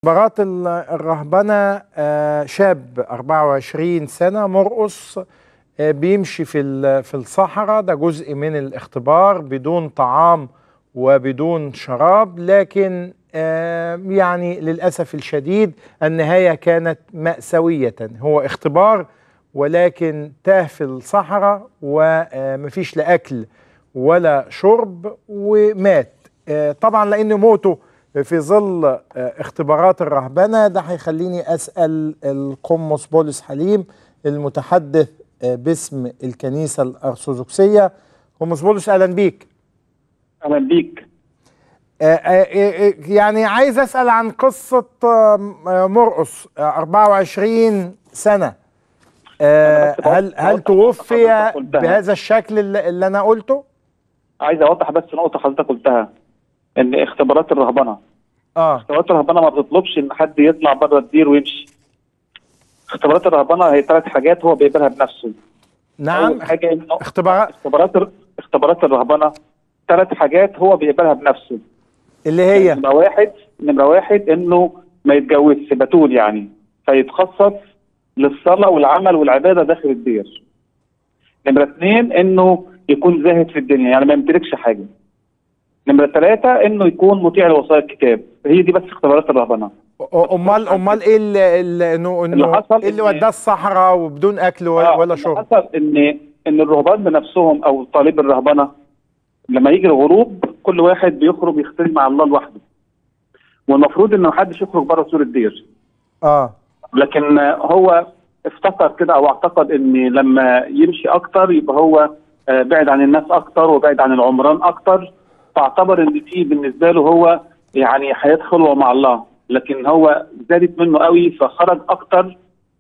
اختبارات ال- الرهبنة آه، شاب 24 سنة مرقص آه، بيمشي في ال- في الصحراء ده جزء من الاختبار بدون طعام وبدون شراب لكن آه، يعني للأسف الشديد النهاية كانت مأساوية هو اختبار ولكن تاه في الصحراء ومفيش لا أكل ولا شرب ومات آه، طبعا لأن موته في ظل آه، اختبارات الرهبنة ده هيخليني أسأل القمص بولس حليم المتحدث آه، باسم الكنيسة الأرثوذكسية قمص بولس أهلا بيك اهلا بيك آه، آه، آه، يعني عايز أسأل عن قصة آه، آه، مرقص آه، 24 سنة آه، أنا بس هل هل بوضح توفي حضرتك قلتها. بهذا الشكل اللي اللي أنا قلته؟ عايز اوضح بس نقطه حضرتك قلتها ان اختبارات الرهبنه اه اختبارات الرهبنه ما بتطلبش ان حد يطلع بره الدير ويمشي اختبارات الرهبنه هي ثلاث حاجات هو بيقبلها بنفسه نعم اول حاجه انه اختبارات اختبارات الر- اختبارات الرهبنه ثلاث حاجات هو بيقبلها بنفسه اللي هي نمره واحد نمره واحد انه ما يتجوزش بتول يعني فيتخصص للصلاه والعمل والعباده داخل الدير نمره اثنين انه يكون زاهد في الدنيا يعني ما يمتلكش حاجه نمره ثلاثه انه يكون مطيع لوصايا الكتاب هي دي بس اختبارات الرهبنه امال امال ايه اللي اللي انه اللي انه حصل إيه اللي إن- وداه الصحراء وبدون اكل ولا, آه، ولا اللي شرب حصل ان ان الرهبان بنفسهم او طالب الرهبنه لما يجي الغروب كل واحد بيخرج يختلي مع الله لوحده والمفروض ان محدش يخرج بره سور الدير اه لكن هو افتكر كده او اعتقد ان لما يمشي اكتر يبقى هو آه، بعد عن الناس اكتر وبعد عن العمران اكتر فاعتبر ان دي بالنسبه له هو يعني حياه خلوه مع الله لكن هو زادت منه قوي فخرج اكتر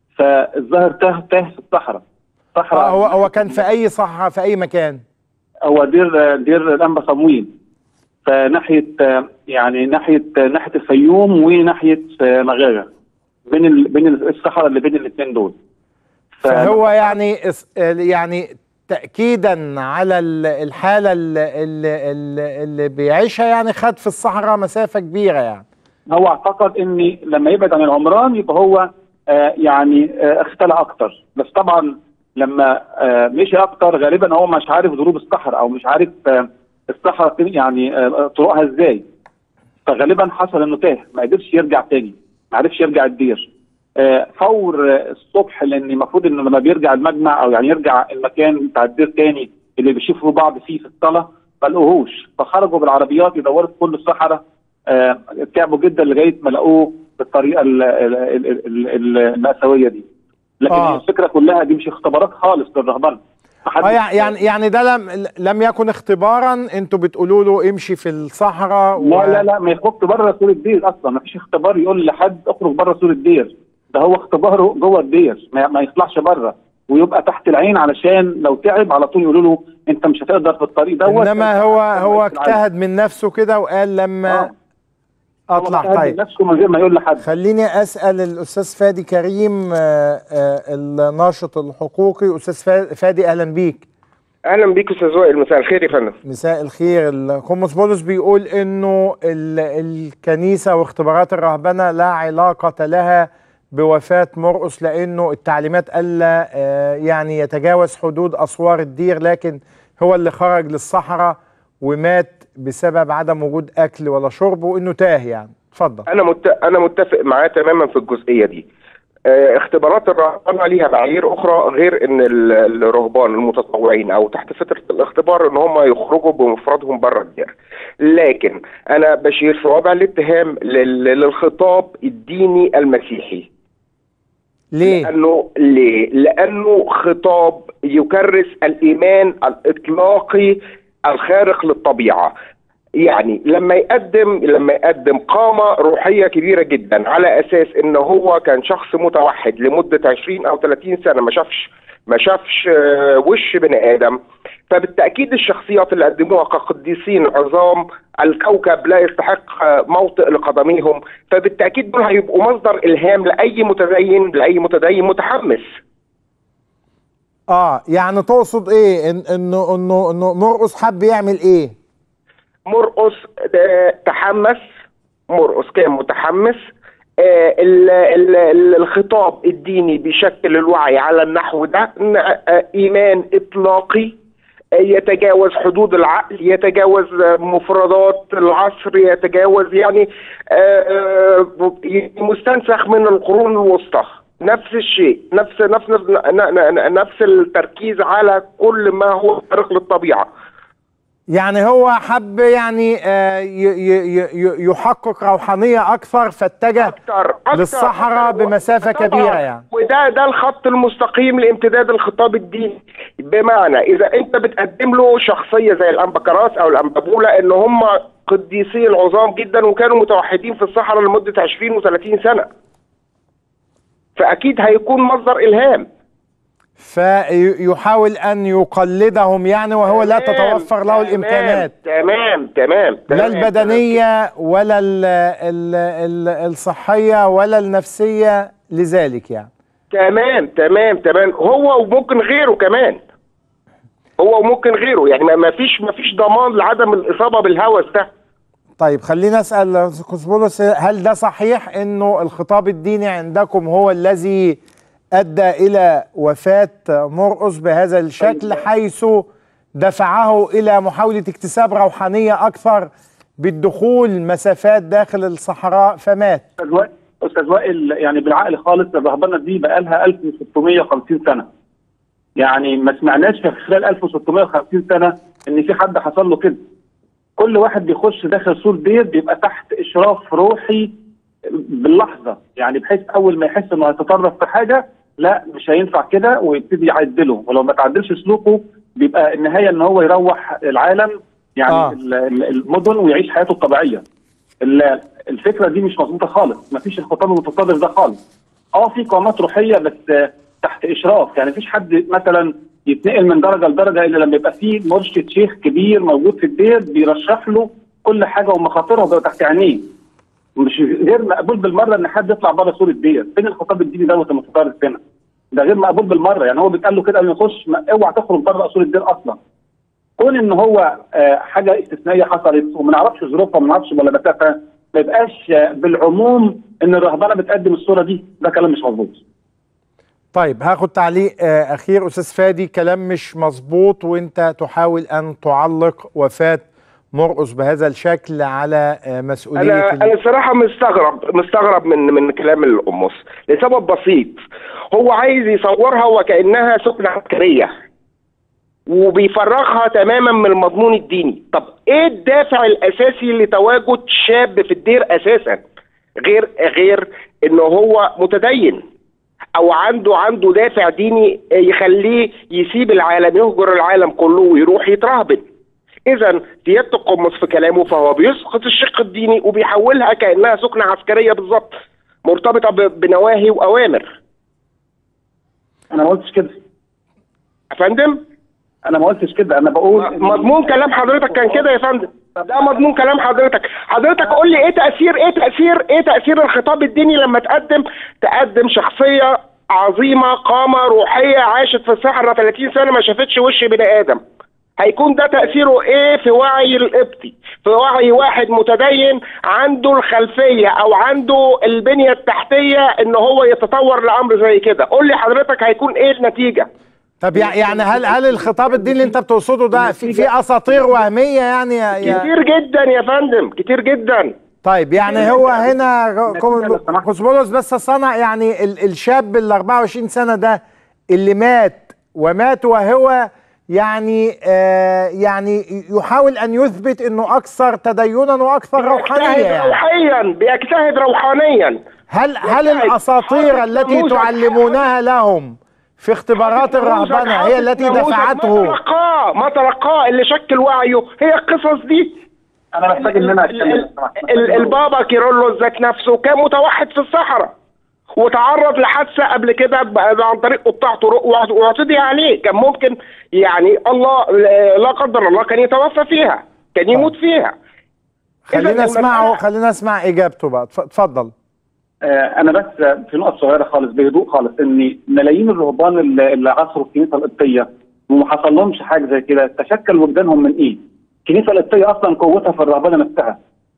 فالظاهر تاه تاه في الصحراء صحراء آه هو هو كان في اي صحراء في اي مكان هو دير دير الانبا صمويل فناحيه آه، يعني ناحيه آه، ناحيه الفيوم وناحيه آه، مغاغه بين ال... بين الصحراء اللي بين الاثنين دول ف- فهو يعني اس- يعني تاكيدا على ال- الحاله اللي, اللي, اللي بيعيشها يعني خد في الصحراء مسافه كبيره يعني هو اعتقد ان لما يبعد عن العمران يبقى هو آه يعني آه اختلى اكتر بس طبعا لما آه مشي اكتر غالبا هو مش عارف ضروب الصحراء او مش عارف آه الصحراء يعني آه طرقها ازاي فغالبا حصل انه تاه ما قدرش يرجع تاني ما عرفش يرجع الدير آه فور آه الصبح لان المفروض انه لما بيرجع المجمع او يعني يرجع المكان بتاع الدير تاني اللي بيشوفوا بعض فيه في الصلاه ما لقوهوش فخرجوا بالعربيات يدوروا في كل الصحراء آه، تعبوا جدا لغايه ما لقوه بالطريقه ال- ال- ال- ال- المأساويه دي لكن آه. آه. الفكره كلها دي مش اختبارات خالص للرهبنه محدش- اه يعني يعني يعني ده لم لم يكن اختبارا انتوا بتقولوا له امشي في الصحراء لا لا لا ما يخرجش بره سور الدير اصلا ما فيش اختبار يقول لحد اخرج بره سور الدير ده هو اختباره جوه الدير ما, ما يطلعش بره ويبقى تحت العين علشان لو تعب على طول يقولوا له انت مش هتقدر في الطريق دوت انما هو هو أنت العين. اجتهد من نفسه كده وقال لما آه. هو اطلع اجتهد طيب نفسه من غير ما يقول لحد خليني اسال الاستاذ فادي كريم آه، آه، الناشط الحقوقي استاذ فا- فادي اهلا بيك اهلا بيك استاذ وائل مساء الخير يا فندم مساء الخير القمص بولس بيقول انه ال- الكنيسه واختبارات الرهبنه لا علاقه لها بوفاه مرقس لانه التعليمات الا آه، يعني يتجاوز حدود اسوار الدير لكن هو اللي خرج للصحراء ومات بسبب عدم وجود اكل ولا شرب وانه تاه يعني اتفضل انا مت... انا متفق معاه تماما في الجزئيه دي آه، اختبارات الرهبنه ليها معايير اخرى غير ان ال- الرهبان المتطوعين او تحت فتره الاختبار ان هم يخرجوا بمفردهم بره الدير لكن انا بشير في وضع الاتهام لل... للخطاب الديني المسيحي ليه لانه ليه؟ لانه خطاب يكرس الايمان الاطلاقي الخارق للطبيعه. يعني لما يقدم لما يقدم قامه روحيه كبيره جدا على اساس ان هو كان شخص متوحد لمده 20 او 30 سنه ما شافش ما شافش آه، وش بني ادم فبالتاكيد الشخصيات اللي قدموها كقديسين عظام الكوكب لا يستحق آه، موطئ لقدميهم فبالتاكيد دول هيبقوا مصدر الهام لاي متدين لاي متدين متحمس اه يعني تقصد ايه إن انه انه انه مرقس حب يعمل ايه مرقص آه، تحمس مرقص كان متحمس آه، ال- ال- ال- الخطاب الديني بيشكل الوعي على النحو ده إن، آه، ايمان اطلاقي آه، يتجاوز حدود العقل يتجاوز آه، مفردات العصر يتجاوز يعني آه، آه، مستنسخ من القرون الوسطى نفس الشيء نفس نفس ن- ن- نفس التركيز على كل ما هو خارق للطبيعه يعني هو حب يعني آه، ي- ي- ي- يحقق روحانية أكثر فاتجه أكتر أكتر للصحراء أكتر. بمسافة طبعاً. كبيرة يعني وده ده الخط المستقيم لامتداد الخطاب الديني بمعنى اذا انت بتقدم له شخصيه زي الانبكراس او الانبابولا ان هم قديسي العظام جدا وكانوا متوحدين في الصحراء لمده 20 و30 سنه فاكيد هيكون مصدر الهام فيحاول أن يقلدهم يعني وهو لا تمام، تتوفر له تمام، الإمكانات تمام تمام لا تمام، البدنية ولا ال ال ال الصحية ولا النفسية لذلك يعني تمام تمام تمام هو وممكن غيره كمان هو وممكن غيره يعني ما ما فيش ما فيش ضمان لعدم الاصابه بالهوس ده طيب خلينا اسال كوسبولوس هل ده صحيح انه الخطاب الديني عندكم هو الذي ادى الى وفاه مرقس بهذا الشكل حيث دفعه الى محاوله اكتساب روحانيه اكثر بالدخول مسافات داخل الصحراء فمات استاذ وائل استاذ وائل يعني بالعقل خالص الرهبنه دي بقى لها 1650 سنه يعني ما سمعناش في خلال 1650 سنه ان في حد حصل له كده كل واحد بيخش داخل سور ديت بيبقى تحت اشراف روحي باللحظه يعني بحيث اول ما يحس انه هيتطرف في حاجه لا مش هينفع كده ويبتدي يعدله ولو ما تعدلش سلوكه بيبقى النهايه ان هو يروح العالم يعني آه. آه. المدن ويعيش حياته الطبيعيه ال- الفكره دي مش مظبوطه خالص مفيش الخطاب المتطرف ده خالص اه في قامات روحيه بس آه، تحت اشراف يعني مفيش حد مثلا يتنقل من درجه لدرجه الا لما يبقى في مرشد شيخ كبير موجود في الدير بيرشح له كل حاجه ومخاطرها وبيبقى تحت عينيه مش غير مقبول بالمره ان حد يطلع بره سور الدير فين الخطاب الديني دوت المتطرف هنا ده غير مقبول بالمره يعني هو بيتقال له كده قبل ما يخش ما- اوعى تخرج بره سور الدير اصلا كون ان هو آه، حاجه استثنائيه حصلت وما نعرفش ظروفها وما نعرفش ملابساتها ما يبقاش آه، بالعموم ان الرهبنه بتقدم الصوره دي ده كلام مش مظبوط طيب هاخد تعليق آه، اخير استاذ فادي كلام مش مظبوط وانت تحاول ان تعلق وفاه مرقس بهذا الشكل على آه، مسؤوليه انا ال- انا الصراحه مستغرب مستغرب من من كلام القمص لسبب بسيط هو عايز يصورها وكانها سكنه عسكريه وبيفرغها تماما من المضمون الديني طب ايه الدافع الاساسي لتواجد شاب في الدير اساسا غير غير انه هو متدين او عنده عنده دافع ديني يخليه يسيب العالم يهجر العالم كله ويروح يترهبن اذا سياده القمص في كلامه فهو بيسقط الشق الديني وبيحولها كانها سكنه عسكريه بالظبط مرتبطه ب- بنواهي واوامر انا ما قلتش كده يا فندم انا ما قلتش كده انا بقول إن- مضمون كلام حضرتك كان كده يا فندم ده مضمون كلام حضرتك حضرتك قول لي ايه تاثير ايه تاثير ايه تاثير الخطاب الديني لما تقدم تقدم شخصيه عظيمه قامه روحيه عاشت في الصحراء 30 سنه ما شافتش وش بني ادم هيكون ده تاثيره ايه في وعي القبطي في وعي واحد متدين عنده الخلفيه او عنده البنيه التحتيه ان هو يتطور لامر زي كده قول لي حضرتك هيكون ايه النتيجه طب يع- يعني هل هل الخطاب الديني اللي انت بتقصده ده في في اساطير وهميه يعني يا يا كتير جدا يا فندم كتير جدا طيب يعني هو هنا نتيجة لو سمحت. كوسمولوس بس صنع يعني ال- الشاب ال 24 سنه ده اللي مات ومات وهو يعني آه يعني يحاول ان يثبت انه اكثر تدينا واكثر روحانيه بيجتهد يعني روحيا بيجتهد روحانيا هل هل يجتهد. الاساطير حاطط التي نموذج. تعلمونها لهم في اختبارات الرهبنه هي التي نموذج ما دفعته تلقاه ما تلقاه اللي شكل وعيه هي القصص دي انا محتاج ان انا ال- اتكلم ال- لو سمحت. ال- البابا كيرلس ذات نفسه كان متوحد في الصحراء وتعرض لحادثه قبل كده ب- عن طريق قطاع طرق واعت- واعتدي عليه كان ممكن يعني الله لا قدر الله كان يتوفى فيها كان يموت فيها خلينا إذا نسمعه المسألة- خلينا نسمع اجابته بقى اتف- اتفضل آه، انا بس في نقطه صغيره خالص بهدوء خالص ان ملايين الرهبان اللي اللي عصروا الكنيسه القبطيه وما حصل لهمش حاجه زي كده تشكل وجدانهم من ايه؟ الكنيسه القبطيه اصلا قوتها في الرهبنه نفسها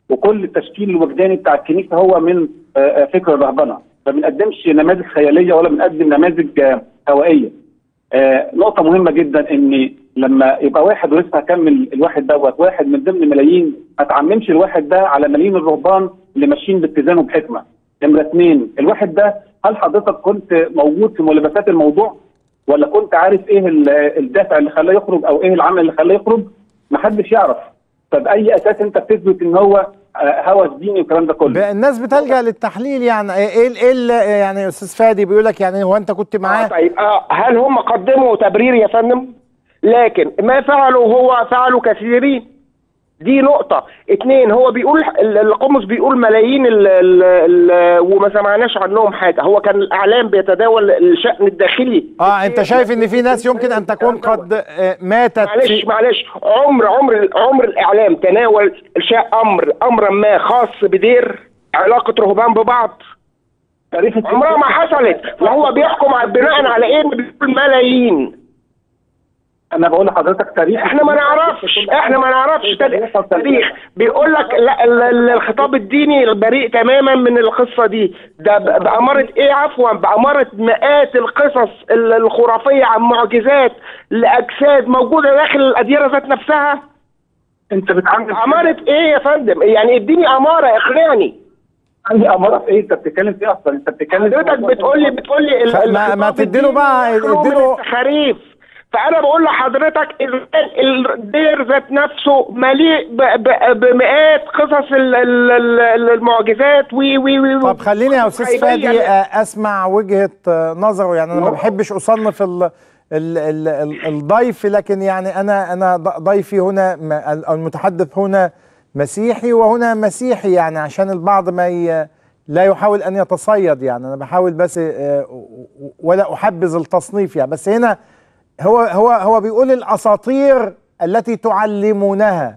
وكل التشكيل الوجداني بتاع الكنيسه هو من آه، آه، فكر الرهبنه ما بنقدمش نماذج خياليه ولا بنقدم نماذج آه، هوائيه آه، نقطه مهمه جدا ان لما يبقى واحد ولسه هكمل الواحد دوت واحد من ضمن ملايين ما تعممش الواحد ده على ملايين الرهبان اللي ماشيين باتزان وبحكمه نمره اثنين الواحد ده هل حضرتك كنت موجود في ملابسات الموضوع ولا كنت عارف ايه ال- الدافع اللي خلاه يخرج او ايه العمل اللي خلاه يخرج محدش يعرف فباي اساس انت بتثبت ان هو آه، هوس ديني والكلام ده كله الناس بتلجأ للتحليل يعني ايه ال- ايه ال- يعني استاذ فادي بيقول لك يعني هو انت كنت آه معاه طيب آه هل هم قدموا تبرير يا فندم؟ لكن ما فعلوا هو فعلوا كثيرين دي نقطة اتنين هو بيقول ال- القمص بيقول ملايين ال ال ال وما سمعناش عنهم حاجة هو كان الإعلام بيتداول الشأن الداخلي اه انت شايف ان في ناس يمكن ان تكون قد آه، ماتت معلش في معلش عمر عمر عمر الإعلام تناول شاء أمر أمرا ما خاص بدير علاقة رهبان ببعض تاريخ عمرها ما حصلت وهو بيحكم على- بناء على ايه بيقول ملايين انا بقول لحضرتك تاريخ احنا ما نعرفش احنا ما نعرفش تاريخ تاريخ بيقول لك لا ال- ال- الخطاب الديني بريء تماما من القصه دي ده ب- بأمارة ايه عفوا بأمارة مئات القصص ال- الخرافيه عن معجزات لاجساد موجوده داخل الاديره ذات نفسها انت بتعمل أمارة ايه يا فندم يعني اديني اماره اقنعني عندي امارات ايه انت بتتكلم في اصلا انت بتتكلم في حضرتك موضوع بتقول لي بتقول لي ال- ف- ما- الخطاب ما تديله الديني بقى- يخلو من اديله- التخاريف فانا بقول لحضرتك ال- ال- الدير ذات نفسه مليء ب- ب- بمئات قصص ال- ال- ال- المعجزات وي وي وي طب خليني يا استاذ هيبين- فادي آه، اسمع وجهه آه، نظره يعني انا ما بحبش اصنف ال ال ال ال الضيف لكن يعني انا انا ض- ضيفي هنا م- ال- المتحدث هنا مسيحي وهنا مسيحي يعني عشان البعض ما ي لا يحاول ان يتصيد يعني انا بحاول بس آه، ولا احبذ التصنيف يعني بس هنا هو هو هو بيقول الاساطير التي تعلمونها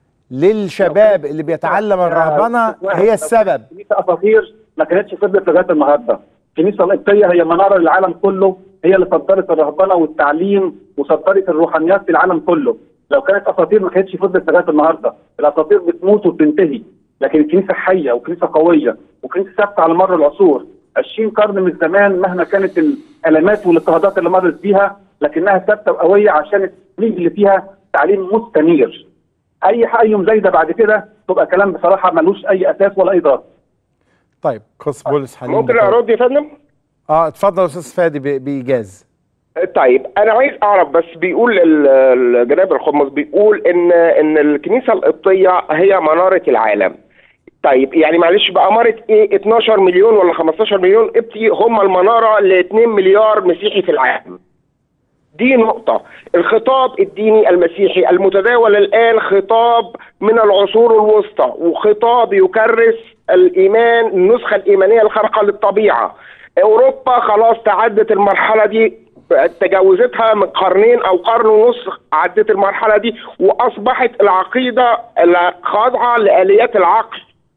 للشباب اللي بيتعلم الرهبنه هي السبب كنيسه اساطير ما كانتش فضلت لغايه النهارده الكنيسه القبطيه هي مناره للعالم كله هي اللي صدرت الرهبنه والتعليم وصدرت الروحانيات في العالم كله لو كانت اساطير ما كانتش فضلت لغايه النهارده الاساطير بتموت وبتنتهي لكن الكنيسه حيه وكنيسه قويه وكنيسه ثابته على مر العصور 20 قرن من زمان مهما كانت الالمات والاضطهادات اللي مرت بيها لكنها ثابته وقويه عشان التعليم اللي فيها تعليم مستنير اي حاجه مزايده بعد كده تبقى كلام بصراحه ملوش اي اساس ولا اي ضغط طيب قص بولس حليم ممكن بتوع- ارد يا فندم؟ اه اتفضل يا استاذ فادي ب- بايجاز طيب انا عايز اعرف بس بيقول ال- ال- جناب الخمس بيقول ان ان الكنيسه القبطيه هي مناره العالم طيب يعني معلش بأمارة ايه 12 مليون ولا 15 مليون قبطي هم المنارة ل 2 مليار مسيحي في العالم دي نقطة الخطاب الديني المسيحي المتداول الآن خطاب من العصور الوسطى وخطاب يكرس الإيمان النسخة الإيمانية الخارقة للطبيعة أوروبا خلاص تعدت المرحلة دي تجاوزتها من قرنين أو قرن ونص عدت المرحلة دي وأصبحت العقيدة خاضعة لآليات العقل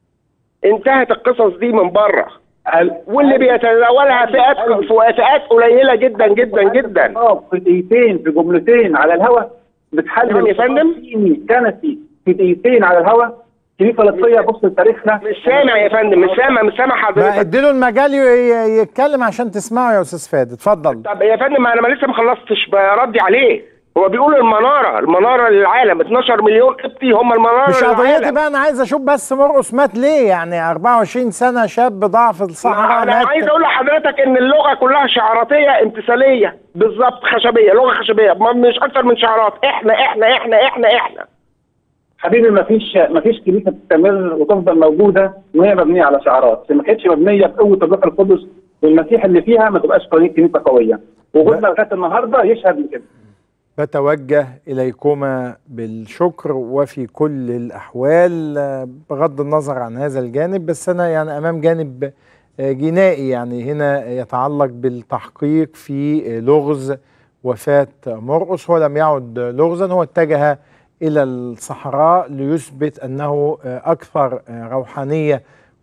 انتهت القصص دي من بره واللي بيتداولها فئات فئات قليله جدا جدا جدا اه في دقيقتين في جملتين على الهواء بتحلل نعم يا فندم؟ ديني كنسي في دقيقتين على الهواء كنيسه لطيه بص لتاريخنا مش سامع يا فندم مش سامع مش سامع ما حضرتك اديله المجال ي- ي- يتكلم عشان تسمعه يا استاذ فادي اتفضل طب يا فندم انا ما لسه ما خلصتش بردي عليه هو بيقول المناره المناره للعالم 12 مليون قبطي هم المناره مش قضيتي للعالم بقى انا عايز اشوف بس مرقص مات ليه يعني 24 سنه شاب ضاع في الصحراء انا مات عايز اقول لحضرتك ان اللغه كلها شعاراتيه امتثاليه بالظبط خشبيه لغه خشبيه ما- مش اكتر من شعارات احنا احنا احنا احنا احنا حبيبي ما فيش ما فيش كنيسه تستمر وتفضل موجوده وهي مبنيه على شعارات ما كانتش مبنيه بقوه الروح القدس والمسيح اللي فيها ما تبقاش قضيه كنيسه قويه وجودنا لغايه النهارده يشهد لكده بتوجه إليكما بالشكر وفي كل الأحوال آه، بغض النظر عن هذا الجانب بس أنا يعني أمام جانب آه، جنائي يعني هنا يتعلق بالتحقيق في آه، لغز وفاة مرقس هو لم يعد لغزا هو اتجه إلى الصحراء ليثبت أنه آه، أكثر آه، روحانية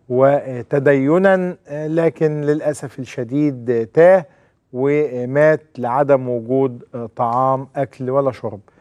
وتدينا آه، لكن للأسف الشديد آه، تاه ومات لعدم وجود آه، طعام اكل ولا شرب